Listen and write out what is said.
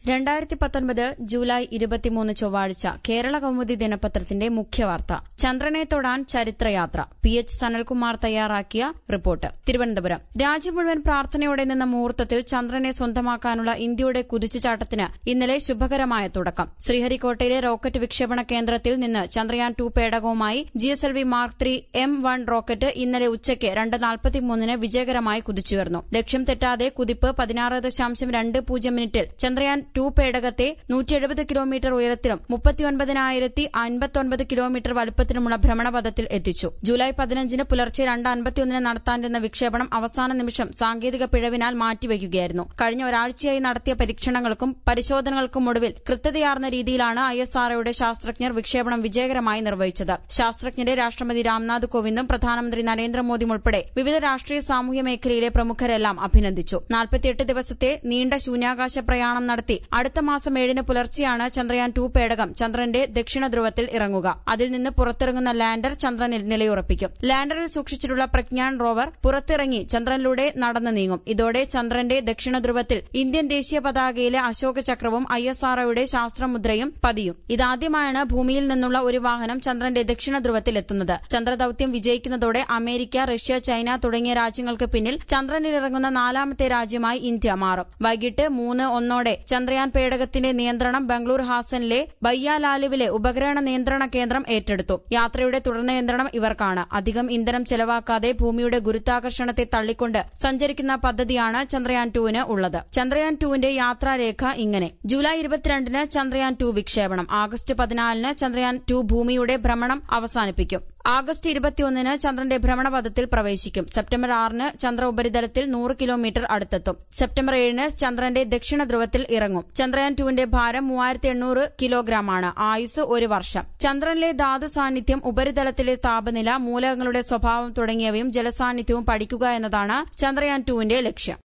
രണ്ടായിരത്തി പത്തൊൻപത് ജൂലൈ ഇരുപത്തിമൂന്ന് ചൊവ്വാഴ്ച കേരള കൗമുദി ദിനപത്രത്തിന്റെ മുഖ്യവാർത്ത ചന്ദ്രനെ തൊടാൻ ചരിത്രയാത്ര പി എച്ച് സനൽകുമാർ തയ്യാറാക്കിയ റിപ്പോർട്ട് തിരുവനന്തപുരം രാജ്യം മുഴുവൻ പ്രാർത്ഥനയോടെ നിന്ന മുഹൂർത്തത്തിൽ ചന്ദ്രനെ സ്വന്തമാക്കാനുള്ള ഇന്ത്യയുടെ കുതിച്ചുചാട്ടത്തിന് ഇന്നലെ ശുഭകരമായ തുടക്കം ശ്രീഹരിക്കോട്ടയിലെ റോക്കറ്റ് വിക്ഷേപണ കേന്ദ്രത്തിൽ നിന്ന് ചന്ദ്രയാൻ ടു പേടകവുമായി G S L V mark three M one rocket ഇന്നലെ ഉച്ചയ്ക്ക് രണ്ട് നാൽപ്പത്തിമൂന്നിന് വിജയകരമായി കുതിച്ചുയർന്നു ലക്ഷ്യം തെറ്റാതെ കുതിപ്പ് പതിനാറ് ദശാംശം രണ്ട് പൂജ്യം മിനിറ്റിൽ ചന്ദ്രയാൻ ടു പേടകത്തെ നൂറ്റി എഴുപത് കിലോമീറ്റർ ഉയരത്തിലും മുപ്പത്തിയൊൻപതിനായിരത്തി അൻപത്തൊൻപത് കിലോമീറ്റർ വലുപ്പത്തിലുമുള്ള ഭ്രമണപഥത്തിൽ എത്തിച്ചു ജൂലൈ പതിനഞ്ചിന് പുലർച്ചെ രണ്ട് അൻപത്തിയൊന്നിന് നടത്താനിരുന്ന വിക്ഷേപണം അവസാന നിമിഷം സാങ്കേതിക പിഴവിനാൽ മാറ്റിവയ്ക്കുകയായിരുന്നു കഴിഞ്ഞ ഒരാഴ്ചയായി നടത്തിയ പരീക്ഷണങ്ങൾക്കും പരിശോധനകൾക്കും ഒടുവിൽ കൃത്യതയാർന്ന രീതിയിലാണ് ഐ എസ് ആർഒയുടെ ശാസ്ത്രജ്ഞർ വിക്ഷേപണം വിജയകരമായി നിർവഹിച്ചത് ശാസ്ത്രജ്ഞരെ രാഷ്ട്രപതി രാംനാഥ് കോവിന്ദും പ്രധാനമന്ത്രി നരേന്ദ്രമോദിയും ഉൾപ്പെടെ വിവിധ രാഷ്ട്രീയ സാമൂഹ്യ മേഖലയിലെ പ്രമുഖരെല്ലാം അഭിനന്ദിച്ചു നാൽപ്പത്തിയെട്ട് ദിവസത്തെ നീണ്ട ശൂന്യാകാശ പ്രയാണം നടത്തി അടുത്ത മാസം ഏഴിന് പുലർച്ചെയാണ് ചന്ദ്രയാൻ ടു പേടകം ചന്ദ്രന്റെ ദക്ഷിണ ധ്രുവത്തിൽ ഇറങ്ങുക അതിൽ നിന്ന് പുറത്തിറങ്ങുന്ന ലാൻഡർ ചന്ദ്രനിൽ നിലയുറപ്പിക്കും ലാൻഡറിൽ സൂക്ഷിച്ചിട്ടുള്ള പ്രജ്ഞാൻ റോവർ പുറത്തിറങ്ങി ചന്ദ്രനിലൂടെ നടന്നു നീങ്ങും ഇതോടെ ചന്ദ്രന്റെ ദക്ഷിണ ധ്രുവത്തിൽ ഇന്ത്യൻ ദേശീയ പതാകയിലെ അശോക ചക്രവും ഐ എസ് ആർഒയുടെ ശാസ്ത്രമുദ്രയും പതിയും ഇതാദ്യമായാണ് ഭൂമിയിൽ നിന്നുള്ള ഒരു വാഹനം ചന്ദ്രന്റെ ദക്ഷിണ ധ്രുവത്തിൽ എത്തുന്നത് ചന്ദ്രദൌത്യം വിജയിക്കുന്നതോടെ അമേരിക്ക റഷ്യ ചൈന തുടങ്ങിയ രാജ്യങ്ങൾക്ക് പിന്നിൽ ചന്ദ്രനിലിറങ്ങുന്ന നാലാമത്തെ രാജ്യമായി ഇന്ത്യ മാറും വൈകിട്ട് മൂന്ന് ഒന്നോടെ ചന്ദ്രയാൻ പേടകത്തിന്റെ നിയന്ത്രണം ബംഗളൂരു ഹാസനിലെ ബയ്യാലാലുവിലെ ഉപഗ്രഹണ നിയന്ത്രണ കേന്ദ്രം ഏറ്റെടുത്തു യാത്രയുടെ തുടർ നിയന്ത്രണം ഇവർക്കാണ് അധികം ഇന്ധനം ചെലവാക്കാതെ ഭൂമിയുടെ ഗുരുത്വാകർഷണത്തെ തള്ളിക്കൊണ്ട് സഞ്ചരിക്കുന്ന പദ്ധതിയാണ് ചന്ദ്രയാൻ ടുവിന് ഉള്ളത് ചന്ദ്രയാൻ ടുവിന്റെ യാത്രാരേഖ ഇങ്ങനെ ജൂലൈ ഇരുപത്തിരണ്ടിന് ചന്ദ്രയാൻ ടു വിക്ഷേപണം ആഗസ്റ്റ് പതിനാലിന് ചന്ദ്രയാൻ ടു ഭൂമിയുടെ ഭ്രമണം അവസാനിപ്പിക്കും ആഗസ്റ്റ് ഇരുപത്തിയൊന്നിന് ചന്ദ്രന്റെ ഭ്രമണപഥത്തിൽ പ്രവേശിക്കും സെപ്റ്റംബർ ആറിന് ചന്ദ്ര ഉപരിതലത്തിൽ നൂറ് കിലോമീറ്റർ അടുത്തെത്തും സെപ്റ്റംബർ ഏഴിന് ചന്ദ്രന്റെ ദക്ഷിണ ധ്രുവത്തിൽ ഇറങ്ങും ചന്ദ്രയാൻ ടുവിന്റെ ഭാരം മൂവായിരത്തി എണ്ണൂറ് കിലോഗ്രാമാണ് ആയുസ് ഒരു വർഷം ചന്ദ്രനിലെ ധാതു സാന്നിധ്യം ഉപരിതലത്തിലെ താപനില മൂലകങ്ങളുടെ സ്വഭാവം തുടങ്ങിയവയും ജലസാന്നിധ്യവും പഠിക്കുക എന്നതാണ് ചന്ദ്രയാൻ ടുവിന്റെ ലക്ഷ്യം